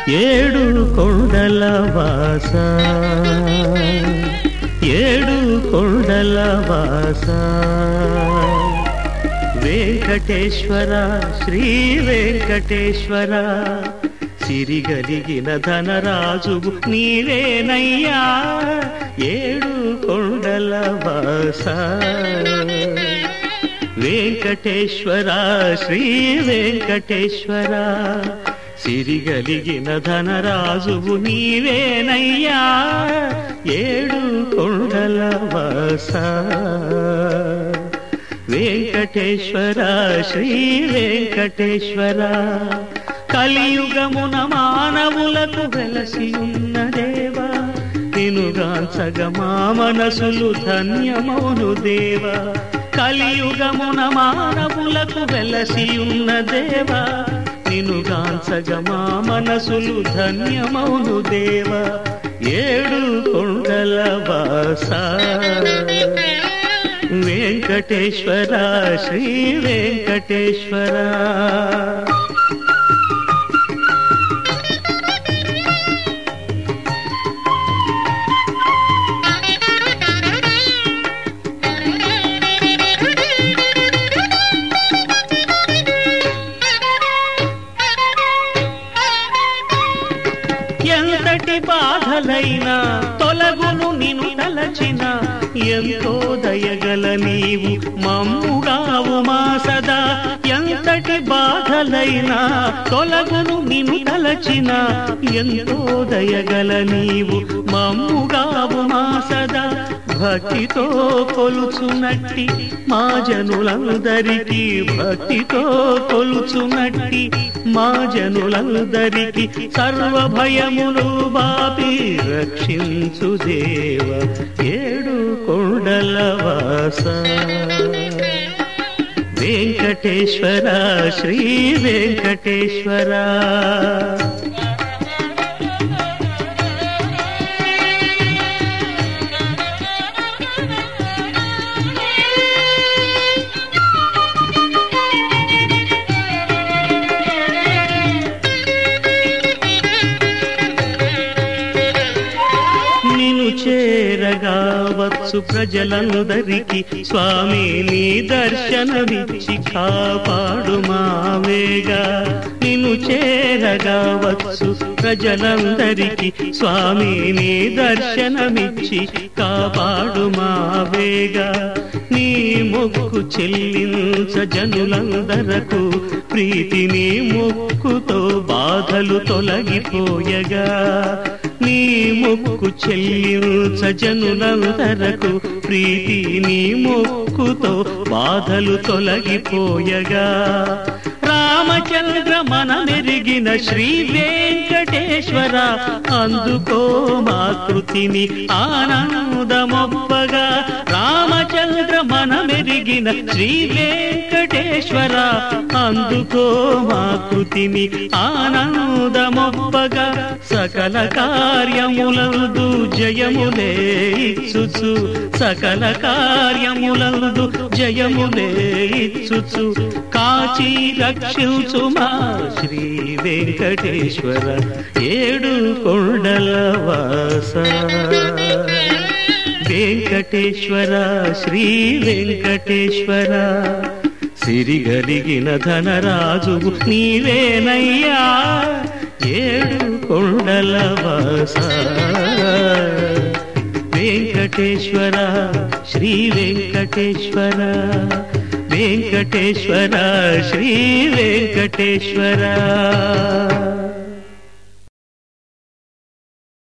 ఏడు కొండల వాస ఏడు కొండల వాస వెంకటేశ్వర శ్రీ వెంకటేశ్వర సిరిగలిగిన ధనరాజువు నీవేనయ్యా ఏడు కొండల వాస వెంకటేశ్వర శ్రీ వెంకటేశ్వర సిరిగలిగిన ధనరాజువు నీవేనయ్యా ఏడు కొండల వాస వెంకటేశ్వర శ్రీ వెంకటేశ్వర కలియుగమున మానవులకు వెలసి ఉన్న దేవా తినుగాంచగ మా మనసులు ధన్యమౌను దేవా కలియుగమున మానవులకు వెలసి ఉన్న దేవా నినుగాంచగ మా మనసులు ధన్యమౌను దేవా ఏడు కొండల వాస వెంకటేశ్వర శ్రీ వెంకటేశ్వర ఎంతటి బాధలైనా తొలగును నిన్ను తలచిన ఎంతో దయగల నీవు మమ్ముగావు మా సదా ఎంతటి బాధలైనా తొలగును నిన్ను తలచిన ఎంతో దయగల నీవు మమ్ముగావు మా సదా భక్తితో కొలుచునట్టి మా జనులందరికీ భక్తితో కొలుచునట్టి మా జనులందరికీ సర్వ భయములు బాపి రక్షించు దేవ ఏడు కొండల వాస వెంకటేశ్వర శ్రీ వెంకటేశ్వర నిన్ను చేరగా వచ్చు ప్రజలందరికీ స్వామి నీ దర్శనమిచ్చి కాపాడు మావేగా నిన్ను చేరగా వచ్చు ప్రజలందరికీ స్వామి నీ దర్శనమిచ్చి కాపాడు మావేగా నీ మొక్కు చెల్లించ జనులందరకు ప్రీతిని మొక్కుతో బాధలు తొలగిపోయగా నీ మొక్కు చెల్లించ జనులందరకు ప్రీతి నీ మొక్కుతో బాధలు తొలగిపోయగా రామచంద్ర మనమెరిగిన శ్రీ వెంకటేశ్వర అందుకో మా కృతిని ఆనందమొప్పగా రామచంద్ర మనమెరిగిన శ్రీ వెంకటేశ్వర అందుకో మా కృతిని ఆనందమొప్పగా సకల కార్యములందు జయములే ఇచ్చుచు సకల కార్యములందు జయములే ఇచ్చుచు కాచి రక్షించు మా శ్రీ వెంకటేశ్వర ఏడు కొండల వాస వెంకటేశ్వర శ్రీ వెంకటేశ్వర సిరిగలిగిన ధనరాజు నీవేనయ్యా ఏడు కొండల వాస వెంకటేశ్వర శ్రీ వెంకటేశ్వర వెంకటేశ్వర శ్రీ వెంకటేశ్వర